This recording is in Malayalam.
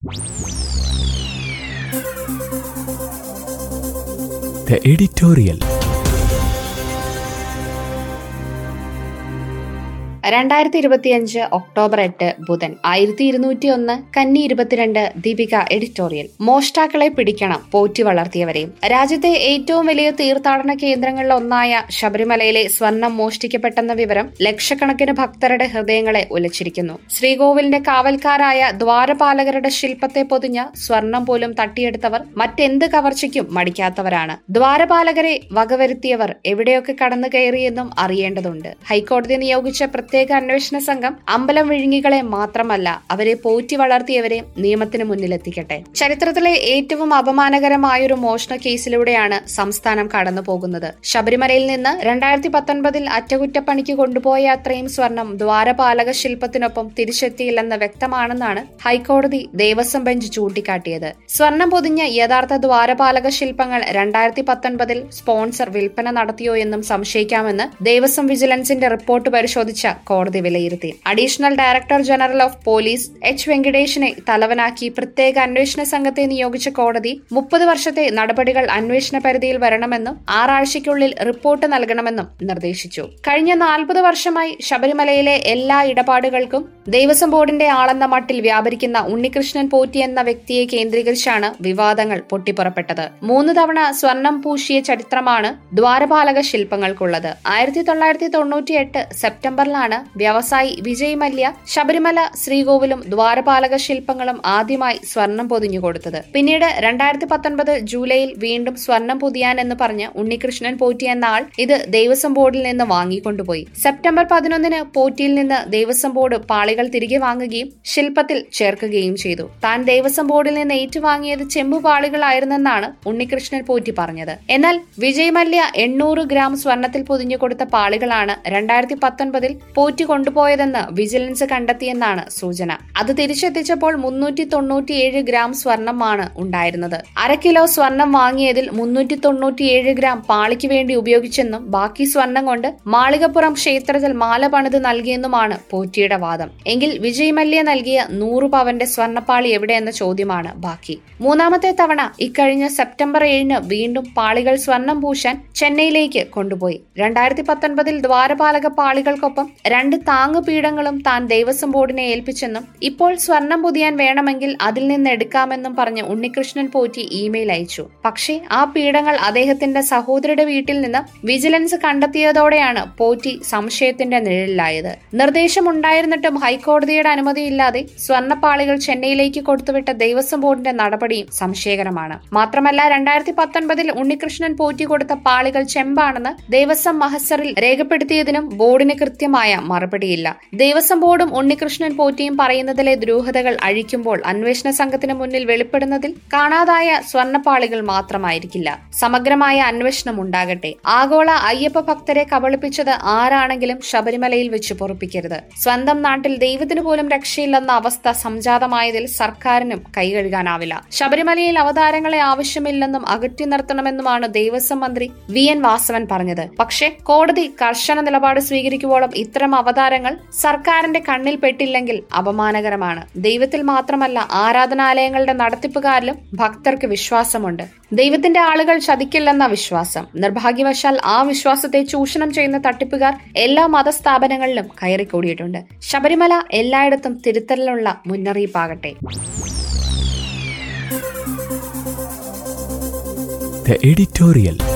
The editorial. രണ്ടായിരത്തി ഇരുപത്തിയഞ്ച് ഒക്ടോബർ എട്ട് ബുധൻ ആയിരത്തി ഇരുന്നൂറ്റി ഒന്ന് കന്നി ഇരുപത്തിരണ്ട് ദീപിക എഡിറ്റോറിയൽ മോഷ്ടാക്കളെ പിടിക്കണം പോറ്റി വളർത്തിയവരെയും രാജ്യത്തെ ഏറ്റവും വലിയ തീർത്ഥാടന കേന്ദ്രങ്ങളിൽ ഒന്നായ ശബരിമലയിലെ സ്വർണം മോഷ്ടിക്കപ്പെട്ടെന്ന വിവരം ലക്ഷക്കണക്കിന് ഭക്തരുടെ ഹൃദയങ്ങളെ ഉലച്ചിരിക്കുന്നു ശ്രീകോവിലിന്റെ കാവൽക്കാരായ ദ്വാരപാലകരുടെ ശില്പത്തെ പൊതിഞ്ഞ സ്വർണം പോലും തട്ടിയെടുത്തവർ മറ്റെന്ത് കവർച്ചയ്ക്കും മടിക്കാത്തവരാണ് ദ്വാരപാലകരെ വകവരുത്തിയവർ എവിടെയൊക്കെ കടന്നു കയറിയെന്നും അറിയേണ്ടതുണ്ട് ഹൈക്കോടതി നിയോഗിച്ച പ്രത്യേക അന്വേഷണ സംഘം അമ്പലം വിഴുങ്ങികളെ മാത്രമല്ല അവരെ പോറ്റി വളർത്തിയവരെ നിയമത്തിന് മുന്നിലെത്തിക്കട്ടെ ചരിത്രത്തിലെ ഏറ്റവും അപമാനകരമായൊരു മോഷണ കേസിലൂടെയാണ് സംസ്ഥാനം കടന്നു പോകുന്നത് ശബരിമലയിൽ നിന്ന് രണ്ടായിരത്തി പത്തൊൻപതിൽ അറ്റകുറ്റപ്പണിക്ക് കൊണ്ടുപോയ അത്രയും സ്വർണം ദ്വാരപാലക ശില്പത്തിനൊപ്പം തിരിച്ചെത്തിയില്ലെന്ന് വ്യക്തമാണെന്നാണ് ഹൈക്കോടതി ദേവസ്വം ബെഞ്ച് ചൂണ്ടിക്കാട്ടിയത് സ്വർണം പൊതിഞ്ഞ യഥാർത്ഥ ദ്വാരപാലക ശില്പങ്ങൾ രണ്ടായിരത്തി പത്തൊൻപതിൽ സ്പോൺസർ വിൽപ്പന നടത്തിയോ എന്നും സംശയിക്കാമെന്ന് ദേവസ്വം വിജിലൻസിന്റെ റിപ്പോർട്ട് പരിശോധിച്ച കോടതി വിലയിരുത്തി additional director general of police H വെങ്കടേഷിനെ തലവനാക്കി പ്രത്യേക അന്വേഷണ സംഘത്തെ നിയോഗിച്ച കോടതി മുപ്പത് വർഷത്തെ നടപടികൾ അന്വേഷണ പരിധിയിൽ വരണമെന്നും ആറാഴ്ചയ്ക്കുള്ളിൽ റിപ്പോർട്ട് നൽകണമെന്നും നിർദ്ദേശിച്ചു കഴിഞ്ഞ നാൽപ്പത് വർഷമായി ശബരിമലയിലെ എല്ലാ ഇടപാടുകൾക്കും ദേവസ്വം ബോർഡിന്റെ ആളെന്ന മട്ടിൽ വ്യാപരിക്കുന്ന ഉണ്ണികൃഷ്ണൻ പോറ്റി എന്ന വ്യക്തിയെ കേന്ദ്രീകരിച്ചാണ് വിവാദങ്ങൾ പൊട്ടിപ്പുറപ്പെട്ടത് മൂന്ന് തവണ സ്വർണം പൂശിയ ചരിത്രമാണ് ദ്വാരപാലക ശില്പങ്ങൾക്കുള്ളത് ആയിരത്തി തൊള്ളായിരത്തി തൊണ്ണൂറ്റിയെട്ട് സെപ്റ്റംബറിലാണ് വ്യവസായി വിജയ് മല്യ ശബരിമല ശ്രീകോവിലും ദ്വാരപാലക ശില്പങ്ങളും ആദ്യമായി സ്വർണം പൊതിഞ്ഞു കൊടുത്തത് പിന്നീട് രണ്ടായിരത്തി പത്തൊൻപത് ജൂലൈയിൽ വീണ്ടും സ്വർണം പൊതിയാൻ എന്ന് പറഞ്ഞ് ഉണ്ണികൃഷ്ണൻ പോറ്റി എന്ന ആൾ ഇത് ദേവസ്വം ബോർഡിൽ നിന്ന് വാങ്ങിക്കൊണ്ടുപോയി സെപ്റ്റംബർ പതിനൊന്നിന് പോറ്റിയിൽ നിന്ന് ദേവസ്വം ബോർഡ് പാളികൾ തിരികെ വാങ്ങുകയും ശില്പത്തിൽ ചേർക്കുകയും ചെയ്തു താൻ ദേവസ്വം ബോർഡിൽ നിന്ന് ഏറ്റുവാങ്ങിയത് ചെമ്പു പാളികളായിരുന്നെന്നാണ് ഉണ്ണികൃഷ്ണൻ പോറ്റി പറഞ്ഞത് എന്നാൽ വിജയ് മല്യ എണ്ണൂറ് ഗ്രാം സ്വർണത്തിൽ പൊതിഞ്ഞു കൊടുത്ത പാളികളാണ് രണ്ടായിരത്തി പത്തൊൻപതിൽ പോറ്റി കൊണ്ടുപോയതെന്ന് വിജിലൻസ് കണ്ടെത്തിയെന്നാണ് സൂചന അത് തിരിച്ചെത്തിച്ചപ്പോൾ മുന്നൂറ്റി തൊണ്ണൂറ്റിയേഴ് ഗ്രാം സ്വർണമാണ് ഉണ്ടായിരുന്നത് അര കിലോ സ്വർണം വാങ്ങിയതിൽ മുന്നൂറ്റി തൊണ്ണൂറ്റിയേഴ് ഗ്രാം പാളിക്ക് വേണ്ടി ഉപയോഗിച്ചെന്നും ബാക്കി സ്വർണം കൊണ്ട് മാളികപ്പുറം ക്ഷേത്രത്തിൽ മാല പണിത് നൽകിയെന്നുമാണ് പോറ്റിയുടെ വാദം എങ്കിൽ വിജയ് മല്യ നൽകിയ നൂറ് പവന്റെ സ്വർണ്ണപ്പാളി എവിടെയെന്ന ചോദ്യമാണ് ബാക്കി മൂന്നാമത്തെ തവണ ഇക്കഴിഞ്ഞ സെപ്റ്റംബർ ഏഴിന് വീണ്ടും പാളികൾ സ്വർണം പൂശാൻ ചെന്നൈയിലേക്ക് കൊണ്ടുപോയി രണ്ടായിരത്തി പത്തൊൻപതിൽ ദ്വാരപാലക പാളികൾക്കൊപ്പം രണ്ട് താങ്ങുപീഠങ്ങളും താൻ ദേവസ്വം ബോർഡിനെ ഏൽപ്പിച്ചെന്നും ഇപ്പോൾ സ്വർണം പുതിയാൻ വേണമെങ്കിൽ അതിൽ നിന്ന് എടുക്കാമെന്നും പറഞ്ഞ് ഉണ്ണികൃഷ്ണൻ പോറ്റി ഇമെയിൽ അയച്ചു പക്ഷേ ആ പീഠങ്ങൾ അദ്ദേഹത്തിന്റെ സഹോദരിയുടെ വീട്ടിൽ നിന്ന് വിജിലൻസ് കണ്ടെത്തിയതോടെയാണ് പോറ്റി സംശയത്തിന്റെ നിഴലിലായത് നിർദ്ദേശമുണ്ടായിരുന്നിട്ടും ഹൈക്കോടതിയുടെ അനുമതിയില്ലാതെ സ്വർണ്ണപ്പാളികൾ ചെന്നൈയിലേക്ക് കൊടുത്തുവിട്ട ദേവസ്വം ബോർഡിന്റെ നടപടിയും സംശയകരമാണ് മാത്രമല്ല രണ്ടായിരത്തി പത്തൊൻപതിൽ ഉണ്ണികൃഷ്ണൻ പോറ്റി കൊടുത്ത പാളികൾ ചെമ്പാണെന്ന് ദേവസ്വം മഹസറിൽ രേഖപ്പെടുത്തിയതിനും ബോർഡിന് കൃത്യമായ മറുപടിയില്ല ദേവസ്വം ബോർഡും ഉണ്ണികൃഷ്ണൻ പോറ്റിയും പറയുന്നതിലെ ദുരൂഹതകൾ അഴിക്കുമ്പോൾ അന്വേഷണ സംഘത്തിന് മുന്നിൽ വെളിപ്പെടുന്നതിൽ കാണാതായ സ്വർണ്ണപ്പാളികൾ മാത്രമായിരിക്കില്ല സമഗ്രമായ അന്വേഷണം ഉണ്ടാകട്ടെ ആഗോള അയ്യപ്പ ഭക്തരെ കബളിപ്പിച്ചത് ആരാണെങ്കിലും ശബരിമലയിൽ വെച്ച് പൊറുപ്പിക്കരുത് സ്വന്തം നാട്ടിൽ ദൈവത്തിന് പോലും രക്ഷയില്ലെന്ന അവസ്ഥ സംജാതമായതിൽ സർക്കാരിനും കൈകഴുകാനാവില്ല ശബരിമലയിൽ അവതാരങ്ങളെ ആവശ്യമില്ലെന്നും അകറ്റി നിർത്തണമെന്നുമാണ് ദേവസ്വം മന്ത്രി വി എൻ വാസവൻ പറഞ്ഞത് പക്ഷേ കോടതി കർശന നിലപാട് സ്വീകരിക്കുവോളം ഇത്തരം അവതാരങ്ങൾ സർക്കാരിന്റെ കണ്ണിൽ പെട്ടില്ലെങ്കിൽ അപമാനകരമാണ് ദൈവത്തിൽ മാത്രമല്ല ആരാധനാലയങ്ങളുടെ നടത്തിപ്പുകാരിലും ഭക്തർക്ക് വിശ്വാസമുണ്ട് ദൈവത്തിന്റെ ആളുകൾ ചതിക്കില്ലെന്ന വിശ്വാസം നിർഭാഗ്യവശാൽ ആ വിശ്വാസത്തെ ചൂഷണം ചെയ്യുന്ന തട്ടിപ്പുകാർ എല്ലാ മതസ്ഥാപനങ്ങളിലും കയറിക്കൂടിയിട്ടുണ്ട് ശബരിമല എല്ലായിടത്തും തിരുത്തലിനുള്ള മുന്നറിയിപ്പാകട്ടെ The editorial.